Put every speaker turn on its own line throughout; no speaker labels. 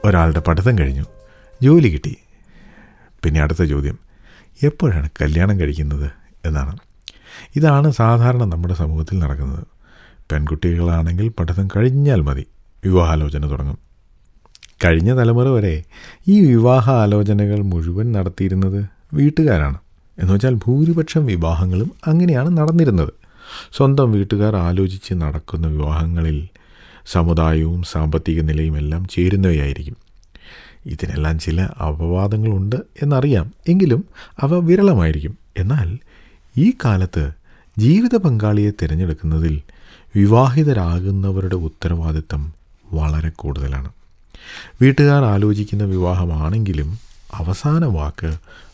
ഒരാളുടെ പഠിത്തം കഴിഞ്ഞു ജോലി കിട്ടി പിന്നെ അടുത്ത ചോദ്യം എപ്പോഴാണ് കല്യാണം കഴിക്കുന്നത് എന്നാണ് ഇതാണ് സാധാരണ നമ്മുടെ സമൂഹത്തിൽ നടക്കുന്നത് പെൺകുട്ടികളാണെങ്കിൽ പഠിത്തം കഴിഞ്ഞാൽ മതി വിവാഹാലോചന തുടങ്ങും കഴിഞ്ഞ തലമുറ വരെ ഈ വിവാഹ ആലോചനകൾ മുഴുവൻ നടത്തിയിരുന്നത് വീട്ടുകാരാണ് എന്നുവെച്ചാൽ ഭൂരിപക്ഷം വിവാഹങ്ങളും അങ്ങനെയാണ് നടന്നിരുന്നത് സ്വന്തം വീട്ടുകാർ ആലോചിച്ച് നടക്കുന്ന വിവാഹങ്ങളിൽ സമുദായവും സാമ്പത്തിക നിലയും എല്ലാം ചേരുന്നവയായിരിക്കും ഇതിനെല്ലാം ചില അപവാദങ്ങളുണ്ട് എന്നറിയാം എങ്കിലും അവ വിരളമായിരിക്കും എന്നാൽ ഈ കാലത്ത് ജീവിത പങ്കാളിയെ തിരഞ്ഞെടുക്കുന്നതിൽ വിവാഹിതരാകുന്നവരുടെ ഉത്തരവാദിത്തം വളരെ കൂടുതലാണ് വീട്ടുകാർ ആലോചിക്കുന്ന വിവാഹമാണെങ്കിലും അവസാന വാക്ക്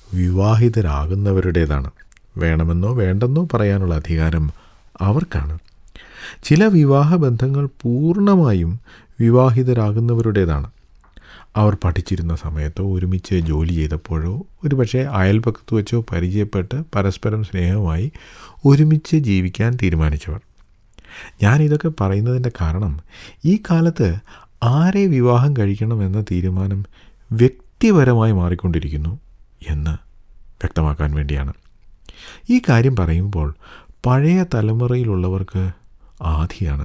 വിവാഹിതരാകുന്നവരുടേതാണ് വേണമെന്നോ വേണ്ടെന്നോ പറയാനുള്ള അധികാരം അവർക്കാണ് ചില വിവാഹ ബന്ധങ്ങൾ പൂർണ്ണമായും വിവാഹിതരാകുന്നവരുടേതാണ് അവർ പഠിച്ചിരുന്ന സമയത്തോ ഒരുമിച്ച് ജോലി ചെയ്തപ്പോഴോ ഒരുപക്ഷെ അയൽപക്കത്ത് വെച്ചോ പരിചയപ്പെട്ട് പരസ്പരം സ്നേഹമായി ഒരുമിച്ച് ജീവിക്കാൻ തീരുമാനിച്ചവർ ഞാനിതൊക്കെ പറയുന്നതിൻ്റെ കാരണം ഈ കാലത്ത് ആരെ വിവാഹം കഴിക്കണമെന്ന തീരുമാനം വ്യക്തിപരമായി മാറിക്കൊണ്ടിരിക്കുന്നു എന്ന് വ്യക്തമാക്കാൻ വേണ്ടിയാണ് ഈ കാര്യം പറയുമ്പോൾ പഴയ തലമുറയിലുള്ളവർക്ക് ആധിയാണ്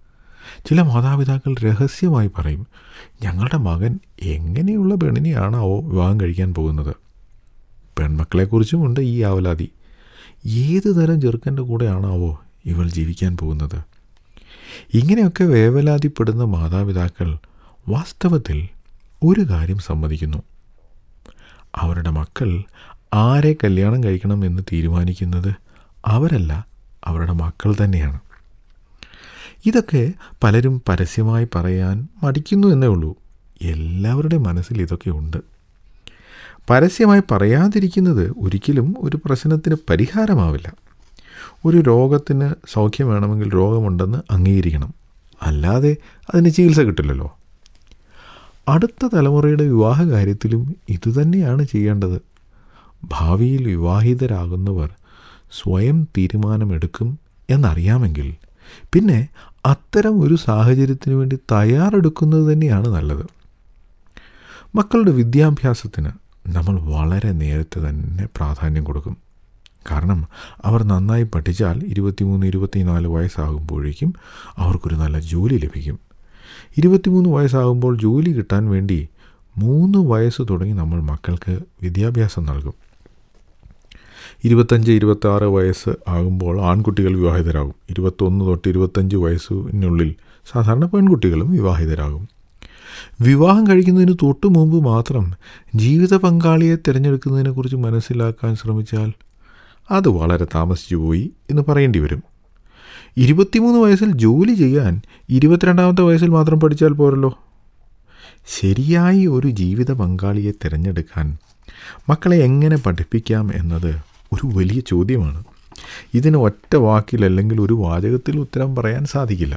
ചില മാതാപിതാക്കൾ രഹസ്യമായി പറയും ഞങ്ങളുടെ മകൻ എങ്ങനെയുള്ള പെണ്ണിനെയാണാവോ വിവാഹം കഴിക്കാൻ പോകുന്നത് പെൺമക്കളെക്കുറിച്ചുമുണ്ട് ഈ ആവലാതി ഏത് തരം ചെറുക്കൻ്റെ കൂടെയാണാവോ ഇവൾ ജീവിക്കാൻ പോകുന്നത് ഇങ്ങനെയൊക്കെ വേവലാതിപ്പെടുന്ന മാതാപിതാക്കൾ വാസ്തവത്തിൽ ഒരു കാര്യം സമ്മതിക്കുന്നു അവരുടെ മക്കൾ ആരെ കല്യാണം കഴിക്കണം എന്ന് തീരുമാനിക്കുന്നത് അവരല്ല അവരുടെ മക്കൾ തന്നെയാണ് ഇതൊക്കെ പലരും പരസ്യമായി പറയാൻ മടിക്കുന്നു എന്നേ ഉള്ളൂ എല്ലാവരുടെ മനസ്സിൽ ഇതൊക്കെ ഉണ്ട് പരസ്യമായി പറയാതിരിക്കുന്നത് ഒരിക്കലും ഒരു പ്രശ്നത്തിന് പരിഹാരമാവില്ല ഒരു രോഗത്തിന് സൗഖ്യം വേണമെങ്കിൽ രോഗമുണ്ടെന്ന് അംഗീകരിക്കണം അല്ലാതെ അതിന് ചികിത്സ കിട്ടില്ലല്ലോ അടുത്ത തലമുറയുടെ വിവാഹ കാര്യത്തിലും ഇതുതന്നെയാണ് ചെയ്യേണ്ടത് ഭാവിയിൽ വിവാഹിതരാകുന്നവർ സ്വയം തീരുമാനമെടുക്കും എന്നറിയാമെങ്കിൽ പിന്നെ അത്തരം ഒരു സാഹചര്യത്തിന് വേണ്ടി തയ്യാറെടുക്കുന്നത് തന്നെയാണ് നല്ലത് മക്കളുടെ വിദ്യാഭ്യാസത്തിന് നമ്മൾ വളരെ നേരത്തെ തന്നെ പ്രാധാന്യം കൊടുക്കും കാരണം അവർ നന്നായി പഠിച്ചാൽ ഇരുപത്തിമൂന്ന് ഇരുപത്തിനാല് വയസ്സാകുമ്പോഴേക്കും അവർക്കൊരു നല്ല ജോലി ലഭിക്കും ഇരുപത്തിമൂന്ന് വയസ്സാകുമ്പോൾ ജോലി കിട്ടാൻ വേണ്ടി മൂന്ന് വയസ്സ് തുടങ്ങി നമ്മൾ മക്കൾക്ക് വിദ്യാഭ്യാസം നൽകും ഇരുപത്തഞ്ച് ഇരുപത്താറ് വയസ്സ് ആകുമ്പോൾ ആൺകുട്ടികൾ വിവാഹിതരാകും ഇരുപത്തൊന്ന് തൊട്ട് ഇരുപത്തഞ്ച് വയസ്സിനുള്ളിൽ സാധാരണ പെൺകുട്ടികളും വിവാഹിതരാകും വിവാഹം കഴിക്കുന്നതിന് തൊട്ട് മുമ്പ് മാത്രം ജീവിത പങ്കാളിയെ തിരഞ്ഞെടുക്കുന്നതിനെക്കുറിച്ച് മനസ്സിലാക്കാൻ ശ്രമിച്ചാൽ അത് വളരെ താമസിച്ചു പോയി എന്ന് പറയേണ്ടി വരും ഇരുപത്തിമൂന്ന് വയസ്സിൽ ജോലി ചെയ്യാൻ ഇരുപത്തിരണ്ടാമത്തെ വയസ്സിൽ മാത്രം പഠിച്ചാൽ പോരല്ലോ ശരിയായി ഒരു ജീവിത പങ്കാളിയെ തിരഞ്ഞെടുക്കാൻ മക്കളെ എങ്ങനെ പഠിപ്പിക്കാം എന്നത് ഒരു വലിയ ചോദ്യമാണ് ഇതിന് ഒറ്റ വാക്കിൽ അല്ലെങ്കിൽ ഒരു വാചകത്തിൽ ഉത്തരം പറയാൻ സാധിക്കില്ല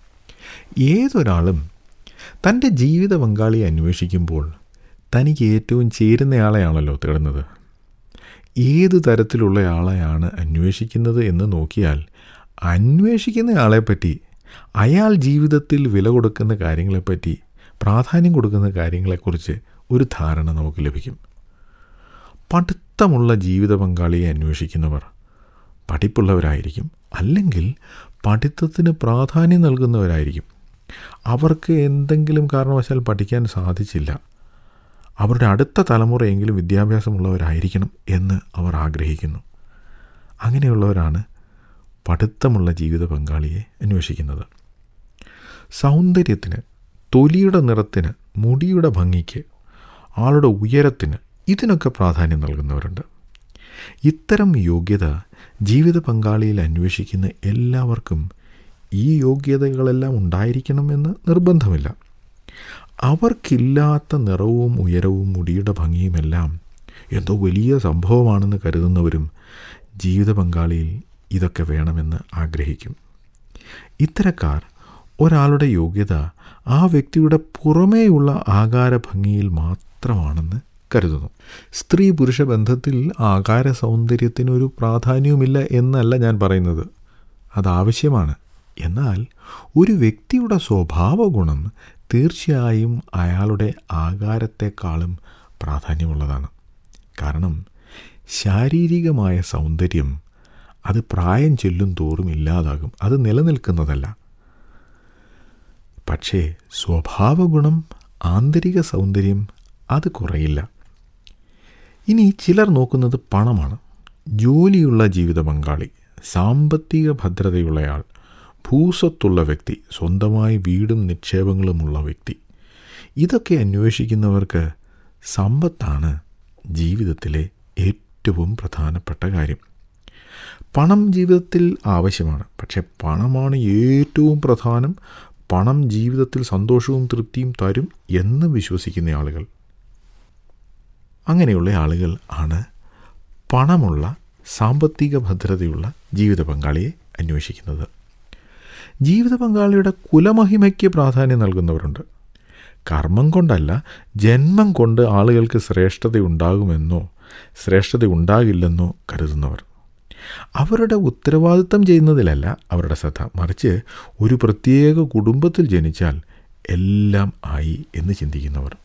ഏതൊരാളും തൻ്റെ ജീവിത പങ്കാളിയെ അന്വേഷിക്കുമ്പോൾ തനിക്ക് ഏറ്റവും ചേരുന്നയാളെയാണല്ലോ തേടുന്നത് ഏത് തരത്തിലുള്ള ആളെയാണ് അന്വേഷിക്കുന്നത് എന്ന് നോക്കിയാൽ അന്വേഷിക്കുന്നയാളെപ്പറ്റി അയാൾ ജീവിതത്തിൽ വില കൊടുക്കുന്ന കാര്യങ്ങളെപ്പറ്റി പ്രാധാന്യം കൊടുക്കുന്ന കാര്യങ്ങളെക്കുറിച്ച് ഒരു ധാരണ നമുക്ക് ലഭിക്കും പഠിത്തമുള്ള ജീവിത പങ്കാളിയെ അന്വേഷിക്കുന്നവർ പഠിപ്പുള്ളവരായിരിക്കും അല്ലെങ്കിൽ പഠിത്തത്തിന് പ്രാധാന്യം നൽകുന്നവരായിരിക്കും അവർക്ക് എന്തെങ്കിലും കാരണവശാൽ പഠിക്കാൻ സാധിച്ചില്ല അവരുടെ അടുത്ത തലമുറയെങ്കിലും വിദ്യാഭ്യാസമുള്ളവരായിരിക്കണം എന്ന് അവർ ആഗ്രഹിക്കുന്നു അങ്ങനെയുള്ളവരാണ് പഠിത്തമുള്ള ജീവിത പങ്കാളിയെ അന്വേഷിക്കുന്നത് സൗന്ദര്യത്തിന് തൊലിയുടെ നിറത്തിന് മുടിയുടെ ഭംഗിക്ക് ആളുടെ ഉയരത്തിന് ഇതിനൊക്കെ പ്രാധാന്യം നൽകുന്നവരുണ്ട് ഇത്തരം യോഗ്യത ജീവിത പങ്കാളിയിൽ അന്വേഷിക്കുന്ന എല്ലാവർക്കും ഈ യോഗ്യതകളെല്ലാം ഉണ്ടായിരിക്കണമെന്ന് നിർബന്ധമില്ല അവർക്കില്ലാത്ത നിറവും ഉയരവും മുടിയുടെ ഭംഗിയുമെല്ലാം എന്തോ വലിയ സംഭവമാണെന്ന് കരുതുന്നവരും ജീവിത പങ്കാളിയിൽ ഇതൊക്കെ വേണമെന്ന് ആഗ്രഹിക്കും ഇത്തരക്കാർ ഒരാളുടെ യോഗ്യത ആ വ്യക്തിയുടെ പുറമേയുള്ള ആകാര ഭംഗിയിൽ മാത്രമാണെന്ന് കരുതുന്നു സ്ത്രീ പുരുഷ ബന്ധത്തിൽ ആകാര സൗന്ദര്യത്തിനൊരു പ്രാധാന്യവുമില്ല എന്നല്ല ഞാൻ പറയുന്നത് അത് ആവശ്യമാണ് എന്നാൽ ഒരു വ്യക്തിയുടെ സ്വഭാവ ഗുണം തീർച്ചയായും അയാളുടെ ആകാരത്തെക്കാളും പ്രാധാന്യമുള്ളതാണ് കാരണം ശാരീരികമായ സൗന്ദര്യം അത് പ്രായം ചെല്ലും തോറും ഇല്ലാതാകും അത് നിലനിൽക്കുന്നതല്ല പക്ഷേ സ്വഭാവഗുണം ആന്തരിക സൗന്ദര്യം അത് കുറയില്ല ഇനി ചിലർ നോക്കുന്നത് പണമാണ് ജോലിയുള്ള ജീവിത പങ്കാളി സാമ്പത്തിക ഭദ്രതയുള്ളയാൾ ഭൂസ്വത്തുള്ള വ്യക്തി സ്വന്തമായി വീടും നിക്ഷേപങ്ങളുമുള്ള വ്യക്തി ഇതൊക്കെ അന്വേഷിക്കുന്നവർക്ക് സമ്പത്താണ് ജീവിതത്തിലെ ഏറ്റവും പ്രധാനപ്പെട്ട കാര്യം പണം ജീവിതത്തിൽ ആവശ്യമാണ് പക്ഷെ പണമാണ് ഏറ്റവും പ്രധാനം പണം ജീവിതത്തിൽ സന്തോഷവും തൃപ്തിയും തരും എന്ന് വിശ്വസിക്കുന്ന ആളുകൾ അങ്ങനെയുള്ള ആളുകൾ ആണ് പണമുള്ള സാമ്പത്തിക ഭദ്രതയുള്ള ജീവിത പങ്കാളിയെ അന്വേഷിക്കുന്നത് ജീവിത പങ്കാളിയുടെ കുലമഹിമയ്ക്ക് പ്രാധാന്യം നൽകുന്നവരുണ്ട് കർമ്മം കൊണ്ടല്ല ജന്മം കൊണ്ട് ആളുകൾക്ക് ശ്രേഷ്ഠത ഉണ്ടാകുമെന്നോ ശ്രേഷ്ഠത ഉണ്ടാകില്ലെന്നോ കരുതുന്നവർ അവരുടെ ഉത്തരവാദിത്തം ചെയ്യുന്നതിലല്ല അവരുടെ ശ്രദ്ധ മറിച്ച് ഒരു പ്രത്യേക കുടുംബത്തിൽ ജനിച്ചാൽ എല്ലാം ആയി എന്ന് ചിന്തിക്കുന്നവർ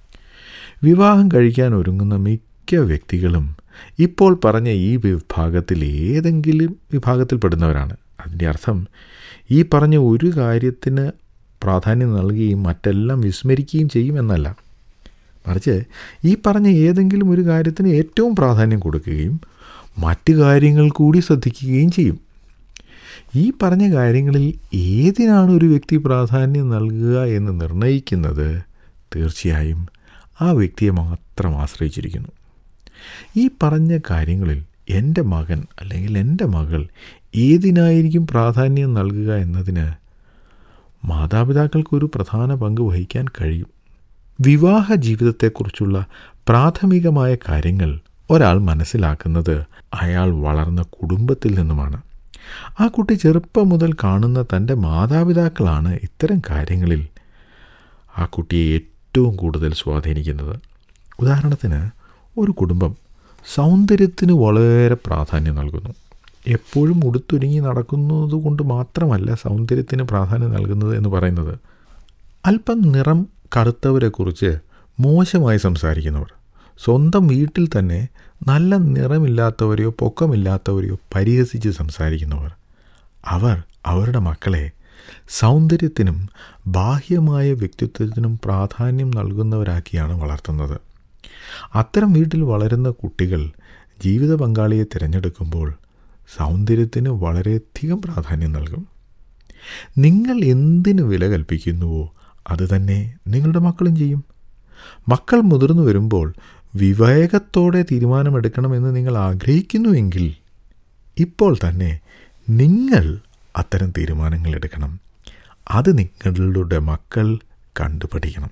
വിവാഹം കഴിക്കാൻ ഒരുങ്ങുന്ന മിക്ക വ്യക്തികളും ഇപ്പോൾ പറഞ്ഞ ഈ വിഭാഗത്തിൽ ഏതെങ്കിലും വിഭാഗത്തിൽപ്പെടുന്നവരാണ് അതിൻ്റെ അർത്ഥം ഈ പറഞ്ഞ ഒരു കാര്യത്തിന് പ്രാധാന്യം നൽകുകയും മറ്റെല്ലാം വിസ്മരിക്കുകയും ചെയ്യുമെന്നല്ല മറിച്ച് ഈ പറഞ്ഞ ഏതെങ്കിലും ഒരു കാര്യത്തിന് ഏറ്റവും പ്രാധാന്യം കൊടുക്കുകയും മറ്റ് കാര്യങ്ങൾ കൂടി ശ്രദ്ധിക്കുകയും ചെയ്യും ഈ പറഞ്ഞ കാര്യങ്ങളിൽ ഏതിനാണ് ഒരു വ്യക്തി പ്രാധാന്യം നൽകുക എന്ന് നിർണ്ണയിക്കുന്നത് തീർച്ചയായും ആ വ്യക്തിയെ മാത്രം ആശ്രയിച്ചിരിക്കുന്നു ഈ പറഞ്ഞ കാര്യങ്ങളിൽ എൻ്റെ മകൻ അല്ലെങ്കിൽ എൻ്റെ മകൾ ഏതിനായിരിക്കും പ്രാധാന്യം നൽകുക എന്നതിന് മാതാപിതാക്കൾക്കൊരു പ്രധാന പങ്ക് വഹിക്കാൻ കഴിയും വിവാഹ ജീവിതത്തെക്കുറിച്ചുള്ള പ്രാഥമികമായ കാര്യങ്ങൾ ഒരാൾ മനസ്സിലാക്കുന്നത് അയാൾ വളർന്ന കുടുംബത്തിൽ നിന്നുമാണ് ആ കുട്ടി ചെറുപ്പം മുതൽ കാണുന്ന തൻ്റെ മാതാപിതാക്കളാണ് ഇത്തരം കാര്യങ്ങളിൽ ആ കുട്ടിയെ ഏറ്റവും കൂടുതൽ സ്വാധീനിക്കുന്നത് ഉദാഹരണത്തിന് ഒരു കുടുംബം സൗന്ദര്യത്തിന് വളരെ പ്രാധാന്യം നൽകുന്നു എപ്പോഴും ഉടുത്തൊരുങ്ങി നടക്കുന്നത് കൊണ്ട് മാത്രമല്ല സൗന്ദര്യത്തിന് പ്രാധാന്യം നൽകുന്നത് എന്ന് പറയുന്നത് അല്പം നിറം കറുത്തവരെക്കുറിച്ച് മോശമായി സംസാരിക്കുന്നവർ സ്വന്തം വീട്ടിൽ തന്നെ നല്ല നിറമില്ലാത്തവരെയോ പൊക്കമില്ലാത്തവരെയോ പരിഹസിച്ച് സംസാരിക്കുന്നവർ അവർ അവരുടെ മക്കളെ സൗന്ദര്യത്തിനും ബാഹ്യമായ വ്യക്തിത്വത്തിനും പ്രാധാന്യം നൽകുന്നവരാക്കിയാണ് വളർത്തുന്നത് അത്തരം വീട്ടിൽ വളരുന്ന കുട്ടികൾ ജീവിത പങ്കാളിയെ തിരഞ്ഞെടുക്കുമ്പോൾ സൗന്ദര്യത്തിന് വളരെയധികം പ്രാധാന്യം നൽകും നിങ്ങൾ എന്തിന് വില കൽപ്പിക്കുന്നുവോ അത് തന്നെ നിങ്ങളുടെ മക്കളും ചെയ്യും മക്കൾ മുതിർന്നു വരുമ്പോൾ വിവേകത്തോടെ തീരുമാനമെടുക്കണമെന്ന് നിങ്ങൾ ആഗ്രഹിക്കുന്നുവെങ്കിൽ ഇപ്പോൾ തന്നെ നിങ്ങൾ അത്തരം തീരുമാനങ്ങൾ എടുക്കണം അത് നിങ്ങളുടെ മക്കൾ കണ്ടുപഠിക്കണം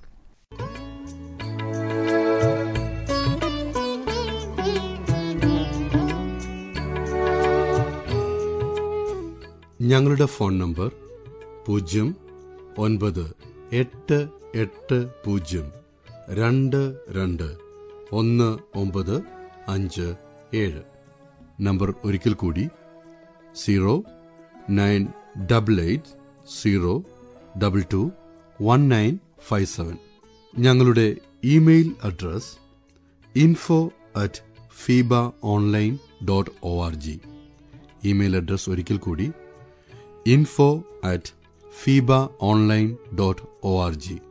ഞങ്ങളുടെ ഫോൺ നമ്പർ പൂജ്യം ഒൻപത് എട്ട് എട്ട് പൂജ്യം രണ്ട് രണ്ട് ഒന്ന് ഒമ്പത് അഞ്ച് ഏഴ് നമ്പർ ഒരിക്കൽ കൂടി zero nine double eight zero double two one nine five seven ഞങ്ങളുടെ email address info at FEBA online dot O R G email address ഒരിക്കൽ കൂടി info at FEBA online dot O R G